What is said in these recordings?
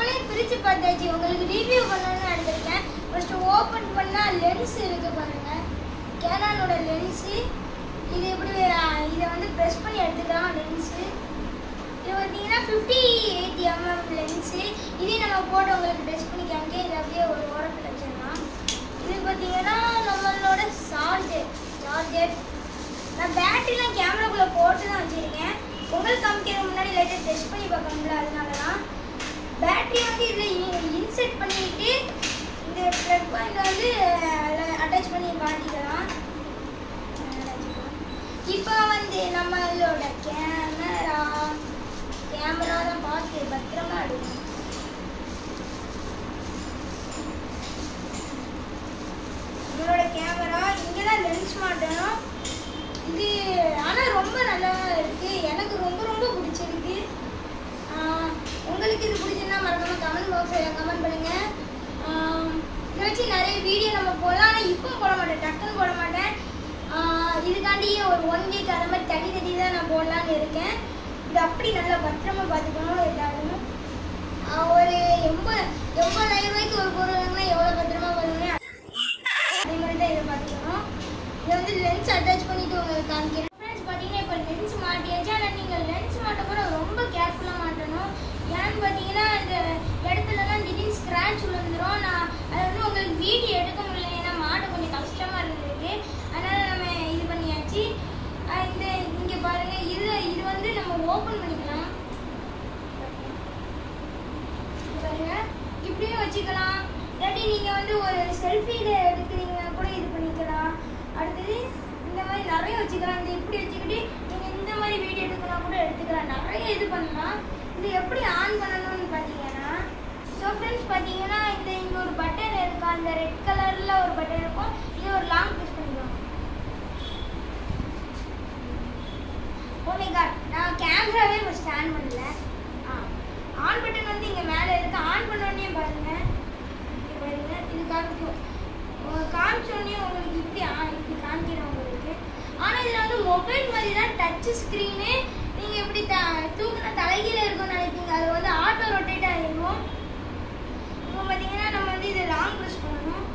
ஒவ்வொன்றையும் பிரித்து பார்த்தாச்சு உங்களுக்கு ரிவ்யூ பண்ணணும்னு எடுத்திருக்கேன் ஃபர்ஸ்ட் ஓப்பன் பண்ணால் லென்ஸ் இருக்கு பாருங்க கேனானோட லென்ஸு இது எப்படி அஹ், இதை வந்து ப்ரெஸ் பண்ணி எடுத்துக்கலாம் லென்ஸு இது பார்த்தீங்கன்னா ஃபிஃப்டி எயிட் எம்எம் லென்ஸு இதே நம்ம போட்டு உங்களுக்கு டெஸ்ட் பண்ணி காமிக்க இது அப்படியே ஒரு ஓரத்தில் வச்சிடலாம் இது பார்த்தீங்கன்னா நம்மளோட சார்ஜர் சார்ஜர் நான் பேட்டரிலாம் கேமராக்குள்ளே போட்டு தான் வச்சுருக்கேன் உங்களுக்கு காமிக்கிறதுக்கு முன்னாடி லைட்டாக டெஸ்ட் பண்ணி பார்க்கணும்ல அதனால தான் பேட்டரி வந்து இதில் இன்செர்ட் பண்ணிட்டு இந்த ப்ளக் பாயிண்ட் வந்து அட்டாச் பண்ணி மாட்டிக்கலாம் இப்போ வந்து நம்மளோட கேமரா கேமரா தான் பார்த்து பத்திரமா எடுக்கணும் நம்மளோட கேமரா இங்கே தான் லென்ஸ் மாட்டணும் இது ஆனால் ரொம்ப நல்லா இருக்கு எனக்கு ரொம்ப ரொம்ப பிடிச்சிருக்கு ஆஹ் உங்களுக்கு இது பிடிச்சிருந்தா மறக்காம கமெண்ட் பாக்ஸில் கமெண்ட் பண்ணுங்க ஆஹ் இதை வச்சு நிறைய வீடியோ நம்ம போடலாம் ஆனால் இப்போ போட மாட்டேன் டக்குன்னு போட மாட்டேன் ஆஹ் இதுக்காண்டி ஒரு ஒன் வீக் அந்த மாதிரி தண்ணி தண்ணி தான் நான் போடலான்னு இருக்கேன் இது அப்படி நல்லா பத்திரமா பார்த்துக்கணும் எல்லாரும் ஆஹ் ஒரு எண்பது எண்பதாயிரம் ரூபாய்க்கு ஒரு பொருள் வாங்கினா எவ்வளோ பத்திரமா வரும்னு அதே மாதிரி தான் இதை பார்த்துக்கணும் இதை வந்து லென்ஸ் அட்டாச் பண்ணிட்டு உங்களுக்கு காமிக்கிறேன் ஃப்ரெண்ட்ஸ் பார்த்தீங்கன்னா இப்போ லென்ஸ் மாட்டியாச்சு ஆனால் நீங்கள் லென்ஸ் மாட்ட கூட ரொம்ப கேர்ஃபுல்லாக மாட்டணும் ஏன்னு பார்த்தீங்கன்னா இந்த இடத்துலலாம் திடீர்னு ஸ்க்ராட்ச் விழுந்துரும் நான் அதை வந்து உங்களுக்கு வீடியோ எடுக்க முடியல ஏன்னா மாட்ட கொஞ்சம் கஷ்டமாக இருந்திருக்கு அதனால் நம்ம இது பண்ணியாச்சு அஹ் இந்த இங்கே பாருங்கள் இது இது வந்து நம்ம ஓப்பன் பண்ணிக்கலாம் இது பாருங்க இப்படியும் வச்சுக்கலாம் இல்லாட்டி நீங்க வந்து ஒரு செல்ஃபியில எடுக்கிறீங்கன்னா கூட இது பண்ணிக்கலாம் அடுத்தது இந்த மாதிரி நிறைய வச்சுக்கலாம் இந்த இப்படி வச்சுக்கிட்டு நீங்க இந்த மாதிரி வீடியோ எடுக்கலாம் கூட எடுத்துக்கலாம் நிறைய இது பண்ணலாம் இது எப்படி ஆன் பண்ணணும்னு பார்த்தீங்கன்னா ஸோ ஃப்ரெண்ட்ஸ் பார்த்தீங்கன்னா இந்த இங்க ஒரு பட்டன் இருக்கு அந்த ரெட் கலர்ல ஒரு பட்டன் இருக்கும் இது ஒரு லாங் ப்ரெஸ் பண்ணிக்கலாம் ஓ மை காட் நான் கேமராவே ஃபஸ்ட் ஆன் பண்ணல ஆ ஆன் பட்டன் வந்து இங்கே மேலே இருக்கு ஆன் பண்ண உடனே பாருங்க இங்க பாருங்க இது காமிக்கும் உங்க காமிச்ச உடனே உங்களுக்கு இப்படி ஆ இப்படி காமிக்கிறேன் உங்களுக்கு ஆனால் இதில் வந்து மொபைல் மாதிரி தான் டச் ஸ்க்ரீனு நீங்கள் இப்படி த தூக்குனா தலைகீழ இருக்கும்னு நினைப்பீங்க அது வந்து ஆட்டோ ரொட்டேட் ஆகிருக்கும் இப்போ பார்த்தீங்கன்னா நம்ம வந்து இதை லாங் ப்ரெஸ் பண்ணணும்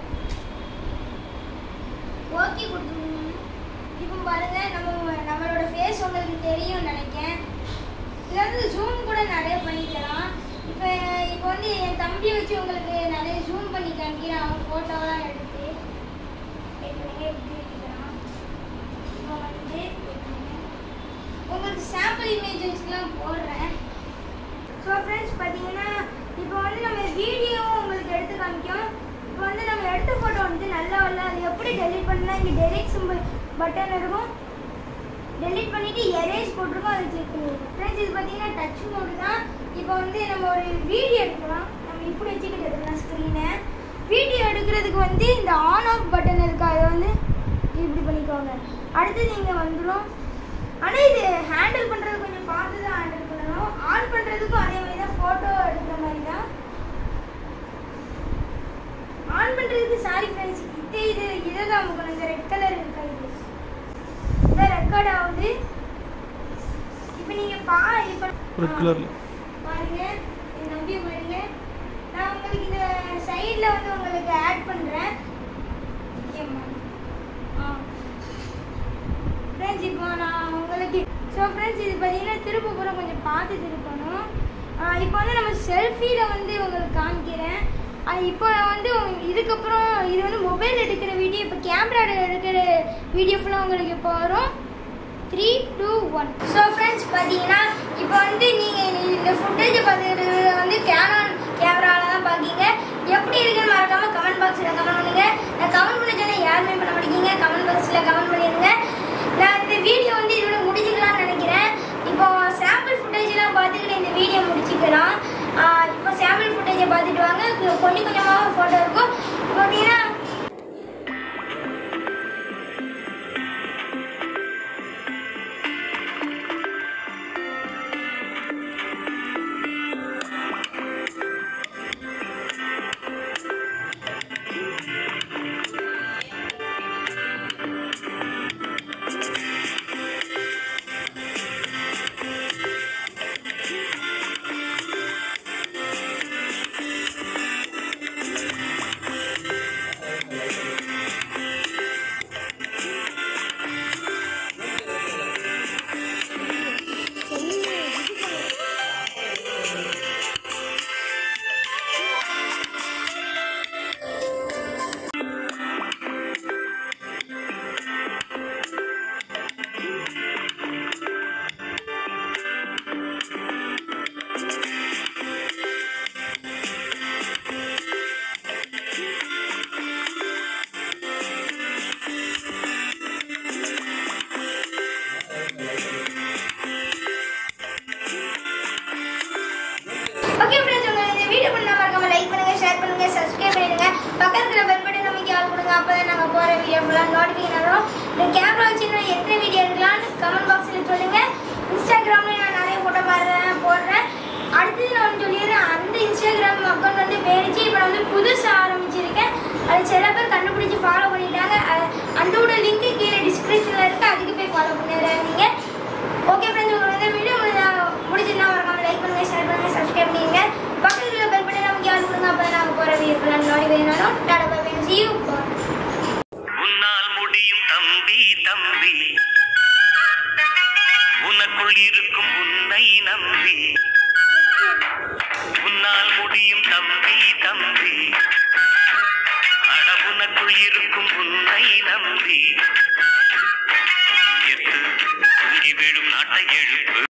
ஓகே கொடுத்துருங்க இப்போ பாருங்க நம்ம நம்மளோட ஃபேஸ் உங்களுக்கு தெரியும் நினைக்கிறேன் இதில் வந்து ஜூம் கூட நிறைய பண்ணிக்கலாம் இப்போ இப்போ வந்து என் தம்பியை வச்சு உங்களுக்கு நிறைய ஜூம் பண்ணி காமிக்கிறேன் அவன் ஃபோட்டோலாம் எடுத்து wait பண்ணுங்க, இப்படி எடுத்துக்கலாம். இப்போ வந்து wait பண்ணுங்க. உங்களுக்கு சாம்பிள் இமேஜஸ்லாம் போடுறேன் ஸோ ஃப்ரெண்ட்ஸ் பார்த்தீங்கன்னா இப்போ வந்து நம்ம வீடியோ உங்களுக்கு எடுத்து காமிக்கும் இப்போ வந்து நம்ம எடுத்த ஃபோட்டோ வந்து நல்லா வரல அது எப்படி டெலிட் பண்ணலாம் இங்கே டெலிட் சிம்பிள் பட்டன் இருக்கும் டெலிட் பண்ணிட்டு எரேஸ் போட்டிருக்கோம் அதை கிளிக் பண்ணிடுங்க ஃப்ரெண்ட்ஸ் இது பார்த்தீங்கன்னா டச் மோடு தான் இப்போ வந்து நம்ம ஒரு வீடியோ எடுக்கலாம் நம்ம இப்படி வச்சுக்கிட்டு எடுக்கலாம் ஸ்க்ரீனை வீடியோ எடுக்கிறதுக்கு வந்து இந்த ஆன் ஆஃப் பட்டன் இருக்கு அதை வந்து இப்படி பண்ணிக்கோங்க அடுத்தது இங்கே வந்துடும் ஆனால் இது ஹேண்டில் பண்ணுறது கொஞ்சம் பார்த்து தான் ஹேண்டில் பண்ணணும் ஆன் பண்ணுறதுக்கும் அதே மாதிரி தான் ஃபோட்டோ எடுக்கிற மாதிரி தான் ஆன் பண்ணுறதுக்கு சாரி ஃப்ரெண்ட்ஸ் இது இது இதை தான் அமுக்கணும் இந்த ரெட் கலர் இருக்கா இது இதான் ரெக்கார்ட் ஆகுது இப்போ நீங்கள் பா இப்போ Red colourல. பாருங்க என் நம்பி பாருங்க நான் உங்களுக்கு இந்த சைடில் வந்து உங்களுக்கு ஆட் பண்ணுறேன் ஃப்ரெண்ட்ஸ் இப்போ நான் உங்களுக்கு ஸோ ஃப்ரெண்ட்ஸ் இது பார்த்தீங்கன்னா திருப்ப பூரா கொஞ்சம் பார்த்து திருப்பணும் ஆஹ் இப்போ வந்து நம்ம செல்ஃபியில் வந்து உங்களுக்கு காமிக்கிறேன் ஆஹ் இப்போ நான் வந்து உங்க- இதுக்கப்புறம் இது வந்து மொபைல் எடுக்கிற வீடியோ இப்போ கேமரா எடுக்கிற வீடியோ ஃபுல்லாக உங்களுக்கு இப்போ வரும் three two one so friends பார்த்தீங்கன்னா இப்போ வந்து நீங்கள் இந்த ஃபுட்டேஜை பார்த்துக்கிட்டு வந்து கேனான் கேமராவில் தான் பார்க்கீங்க எப்படி இருக்குன்னு மறக்காமல் கமெண்ட் பாக்ஸில் கமெண்ட் பண்ணுங்க நான் கமெண்ட் பண்ண சொன்னால் யாருமே பண்ண மாட்டேங்க கமெண்ட் பாக்ஸில் கமெண்ட் பண்ணிடுங்க நான் இந்த வீடியோ வந்து இதோட முடிச்சுக்கலாம்னு நினைக்கிறேன் இப்போ சாம்பிள் ஃபுட்டேஜ்லாம் பார்த்துக்கிட்டு இந்த வீடியோ முடிச்சுக்கலாம் ஆஹ் இப்போ சாம்பிள் ஃபுட்டேஜை பார்த்துட்டு வாங்க கொஞ்சம் கொஞ்சமாக ஃபோட்டோ இருக்கும் இப்போ பார்த்தீங்கன்னா சப்ஸ்கிரைப் பண்ணிடுங்க பக்கத்துல பெல் பட்டன் நமக்கு ஆள் கொடுங்க அப்பதான் நாங்க போற வீடியோ ஃபுல்லா நோட்டிஃபிகேஷன் வரும் இந்த கேமரா வச்சு இன்னும் எத்தனை வீடியோ எடுக்கலாம்னு கமெண்ட் பாக்ஸ்ல சொல்லுங்க இன்ஸ்டாகிராம்ல நான் நிறைய போட்டோ பாடுறேன் போடுறேன் அடுத்தது நான் ஒன்று சொல்லிடுறேன் அந்த இன்ஸ்டாகிராம் அக்கௌண்ட் வந்து பேரிச்சு இப்போ நான் வந்து புதுசாக ஆரம்பிச்சிருக்கேன் அது சில பேர் கண்டுபிடிச்சு ஃபாலோ பண்ணிட்டாங்க அ- அதோட லிங்க் கீழே டிஸ்கிரிப்ஷனில் இருக்கு அதுக்கு போய் ஃபாலோ பண்ணிடுறாங்க ஓகே ஃப்ரெண்ட்ஸ் உங்களுக்கு வந்து வீடியோ முடிச்சிருந்தா மறக்காம லைக் பண்ணுங்க ஷேர் பண்ணுங்க சப்ஸ்கிரைப் பண்ணிடுங்க பக்கத்தில் பெல் பட்டன் நமக்கு யார் கொடுங்க அப்போ நாங்கள் போகிற வீடியோ ஃபுல்லாக நோடி வேணாலும் டாடா பை பை see you உன்னால் முடியும் தம்பி தம்பி உனக்குள் இருக்கும் உன்னை நம்பி உன்னால் முடியும் தம்பி தம்பி அட உனக்குள் இருக்கும் உன்னை நம்பி எட்டு தூங்கி விழும் நாட்டை எழுப்பு